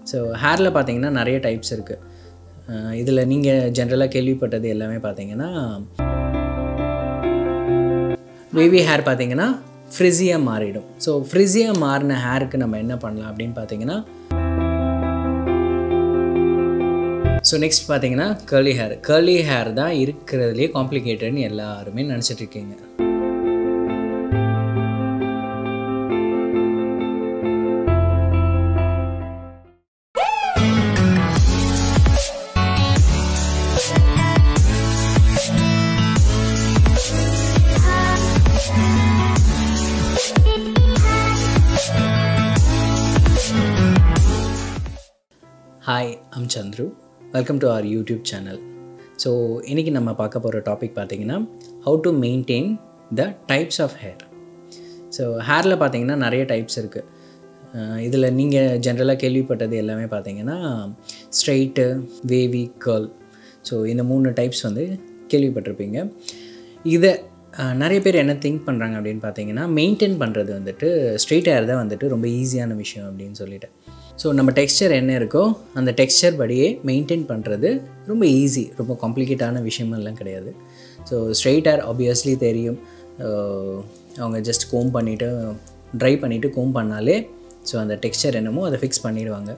so ஹேரில் பார்த்தீங்கன்னா நிறைய டைப்ஸ் இருக்குது இதில் நீங்கள் ஜென்ரலாக கேள்விப்பட்டது எல்லாமே பார்த்தீங்கன்னா வேவி ஹேர் பார்த்தீங்கன்னா ஃப்ரிஸியாக மாறிடும் ஸோ ஃப்ரிஸியாக மாறின ஹேருக்கு நம்ம என்ன பண்ணலாம் அப்படின்னு பார்த்தீங்கன்னா ஸோ நெக்ஸ்ட் பார்த்தீங்கன்னா கேர்லி ஹேர் கேர்லி ஹேர் தான் இருக்கிறதுலே காம்ப்ளிகேட்டட்னு எல்லாருமே நினச்சிட்டு இருக்கீங்க hi am Chandru welcome to our YouTube channel so இன்றைக்கி நம்ம பார்க்க போகிற டாபிக் பார்த்தீங்கன்னா how to maintain the types of hair so ஹேரில் பார்த்தீங்கன்னா நிறைய டைப்ஸ் இருக்குது இதில் நீங்கள் ஜென்ரலாக கேள்விப்பட்டது எல்லாமே பார்த்தீங்கன்னா ஸ்ட்ரைட்டு வேவி கேர்ள் ஸோ இந்த மூணு டைப்ஸ் வந்து கேள்விப்பட்டிருப்பீங்க இதை நிறைய பேர் என்ன திங்க் பண்ணுறாங்க அப்படின்னு பார்த்தீங்கன்னா மெயின்டைன் பண்ணுறது வந்துட்டு ஸ்ட்ரெயிட் ஹேர் தான் வந்துட்டு ரொம்ப ஈஸியான விஷயம் அப்படின்னு சொல்லிட்டு ஸோ நம்ம டெக்ஸ்சர் என்ன இருக்கோ அந்த டெக்ஸ்சர் படியே மெயின்டைன் பண்ணுறது ரொம்ப ஈஸி ரொம்ப காம்ப்ளிகேட்டான விஷயமெல்லாம் கிடையாது ஸோ ஸ்ட்ரெயிட் ஹேர் ஆப்வியஸ்லி தெரியும் அவங்க ஜஸ்ட் கோம் பண்ணிவிட்டு ட்ரை பண்ணிவிட்டு கோம் பண்ணாலே ஸோ அந்த டெக்ஸ்சர் என்னமோ அதை ஃபிக்ஸ் பண்ணிடுவாங்க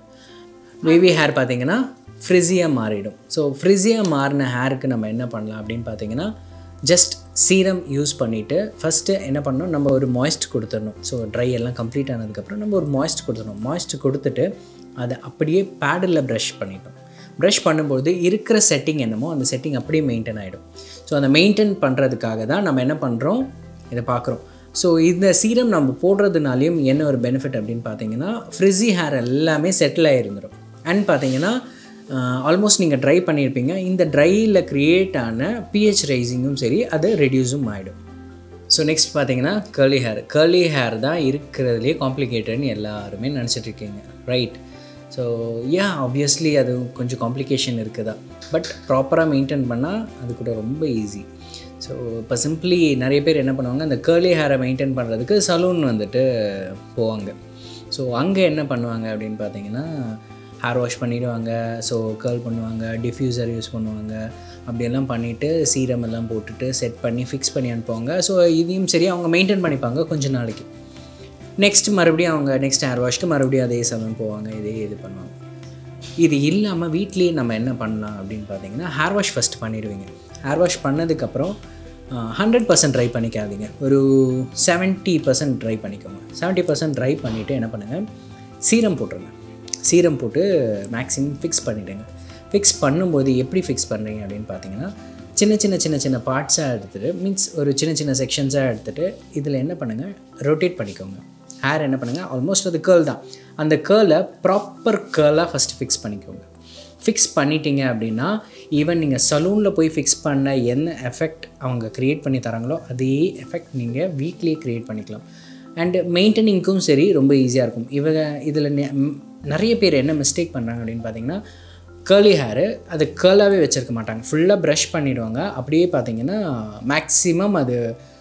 வேவி ஹேர் பார்த்திங்கன்னா ஃப்ரிஸியாக மாறிடும் ஸோ ஃப்ரிஸியாக மாறின ஹேருக்கு நம்ம என்ன பண்ணலாம் அப்படின்னு பார்த்தீங்கன்னா ஜஸ்ட் சீரம் யூஸ் பண்ணிவிட்டு ஃபஸ்ட்டு என்ன பண்ணணும் நம்ம ஒரு மாய்ஸ்ட் கொடுத்துடணும் ஸோ ட்ரை எல்லாம் கம்ப்ளீட் ஆனதுக்கப்புறம் நம்ம ஒரு மாய்ஸ்ட் கொடுத்துடணும் மாய்ஸ்ட் கொடுத்துட்டு அதை அப்படியே பேடில் ப்ரஷ் பண்ணிட்டோம் ப்ரஷ் பண்ணும்போது இருக்கிற செட்டிங் என்னமோ அந்த செட்டிங் அப்படியே மெயின்டைன் ஆகிடும் ஸோ அந்த மெயின்டைன் பண்ணுறதுக்காக தான் நம்ம என்ன பண்ணுறோம் இதை பார்க்குறோம் ஸோ இந்த சீரம் நம்ம போடுறதுனாலையும் என்ன ஒரு பெனிஃபிட் அப்படின்னு பார்த்தீங்கன்னா ஃப்ரிஸி ஹேர் எல்லாமே செட்டில் ஆகிருந்துடும் அண்ட் பார்த்தீங்கன்னா ஆல்மோஸ்ட் நீங்கள் ட்ரை பண்ணியிருப்பீங்க இந்த ட்ரையில் க்ரியேட் ஆன பிஹெச் ரைசிங்கும் சரி அது ரெடியூஸும் ஆகிடும் ஸோ நெக்ஸ்ட் பார்த்தீங்கன்னா கேர்லி ஹேர் கேர்லி ஹேர் தான் இருக்கிறதுலே காம்ப்ளிகேட்டட்னு எல்லாருமே நினச்சிட்டு இருக்கீங்க ரைட் ஸோ ஏன் ஆப்வியஸ்லி அது கொஞ்சம் காம்ப்ளிகேஷன் இருக்குதா பட் ப்ராப்பராக மெயின்டைன் பண்ணால் அது கூட ரொம்ப ஈஸி ஸோ இப்போ சிம்பிளி நிறைய பேர் என்ன பண்ணுவாங்க அந்த கேர்லி ஹேரை மெயின்டைன் பண்ணுறதுக்கு சலூன் வந்துட்டு போவாங்க ஸோ அங்கே என்ன பண்ணுவாங்க அப்படின்னு பார்த்தீங்கன்னா ஹேர் வாஷ் பண்ணிவிடுவாங்க ஸோ கேர்ள் பண்ணுவாங்க டிஃப்யூசர் யூஸ் பண்ணுவாங்க அப்படியெல்லாம் பண்ணிவிட்டு சீரம் எல்லாம் போட்டுட்டு செட் பண்ணி ஃபிக்ஸ் பண்ணி அனுப்புவாங்க ஸோ இதையும் சரி அவங்க மெயின்டைன் பண்ணிப்பாங்க கொஞ்ச நாளைக்கு நெக்ஸ்ட் மறுபடியும் அவங்க நெக்ஸ்ட் ஹேர் வாஷ்க்கு மறுபடியும் அதே சமயம் போவாங்க இதே இது பண்ணுவாங்க இது இல்லாமல் வீட்லேயே நம்ம என்ன பண்ணலாம் அப்படின்னு பார்த்தீங்கன்னா ஹேர் வாஷ் ஃபஸ்ட் பண்ணிடுவீங்க ஹேர் வாஷ் பண்ணதுக்கப்புறம் ஹண்ட்ரட் பர்சன்ட் ட்ரை பண்ணிக்காதீங்க ஒரு செவன்ட்டி பர்சன்ட் ட்ரை பண்ணிக்கோங்க செவன்ட்டி பர்சன்ட் ட்ரை பண்ணிவிட்டு என்ன பண்ணுங்கள் சீரம் போட்டுருங்க சீரம் போட்டு மேக்ஸிமம் ஃபிக்ஸ் பண்ணிவிடுங்க ஃபிக்ஸ் பண்ணும்போது எப்படி ஃபிக்ஸ் பண்ணுறீங்க அப்படின்னு பார்த்தீங்கன்னா சின்ன சின்ன சின்ன சின்ன பார்ட்ஸாக எடுத்துகிட்டு மீன்ஸ் ஒரு சின்ன சின்ன செக்ஷன்ஸாக எடுத்துகிட்டு இதில் என்ன பண்ணுங்கள் ரொட்டேட் பண்ணிக்கோங்க ஹேர் என்ன பண்ணுங்கள் ஆல்மோஸ்ட் அது கேர்ள் தான் அந்த கேர்லை ப்ராப்பர் கேர்லாக ஃபஸ்ட்டு ஃபிக்ஸ் பண்ணிக்கோங்க ஃபிக்ஸ் பண்ணிட்டீங்க அப்படின்னா ஈவன் நீங்கள் சலூனில் போய் ஃபிக்ஸ் பண்ண என்ன எஃபெக்ட் அவங்க க்ரியேட் பண்ணி தராங்களோ அதே எஃபெக்ட் நீங்கள் வீட்லேயே க்ரியேட் பண்ணிக்கலாம் அண்டு மெயின்டெனிங்க்கும் சரி ரொம்ப ஈஸியாக இருக்கும் இவங்க இதில் நிறைய பேர் என்ன மிஸ்டேக் பண்ணுறாங்க அப்படின்னு பார்த்தீங்கன்னா கேர்லி ஹேரு அது கேர்லாகவே வச்சுருக்க மாட்டாங்க ஃபுல்லாக ப்ரஷ் பண்ணிவிடுவாங்க அப்படியே பார்த்தீங்கன்னா மேக்ஸிமம் அது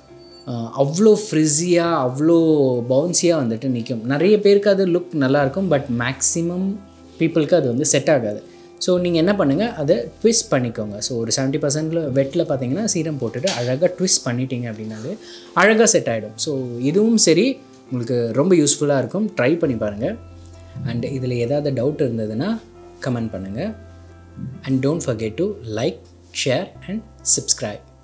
அவ்வளோ ஃப்ரிஸியாக அவ்வளோ பவுன்ஸியாக வந்துட்டு நிற்கும் நிறைய பேருக்கு அது லுக் நல்லாயிருக்கும் பட் மேக்ஸிமம் பீப்புளுக்கு அது வந்து செட் ஆகாது ஸோ நீங்கள் என்ன பண்ணுங்கள் அதை ட்விஸ்ட் பண்ணிக்கோங்க ஸோ ஒரு செவன்ட்டி பர்சன்டில் வெட்டில் பார்த்தீங்கன்னா சீரம் போட்டுட்டு அழகாக ட்விஸ்ட் பண்ணிட்டீங்க அப்படின்னாலே அழகாக செட் ஆகிடும் ஸோ இதுவும் சரி உங்களுக்கு ரொம்ப யூஸ்ஃபுல்லாக இருக்கும் ட்ரை பண்ணி பாருங்கள் அண்ட் இதில் ஏதாவது டவுட் இருந்ததுன்னா கமெண்ட் பண்ணுங்கள் and don't forget to like share and subscribe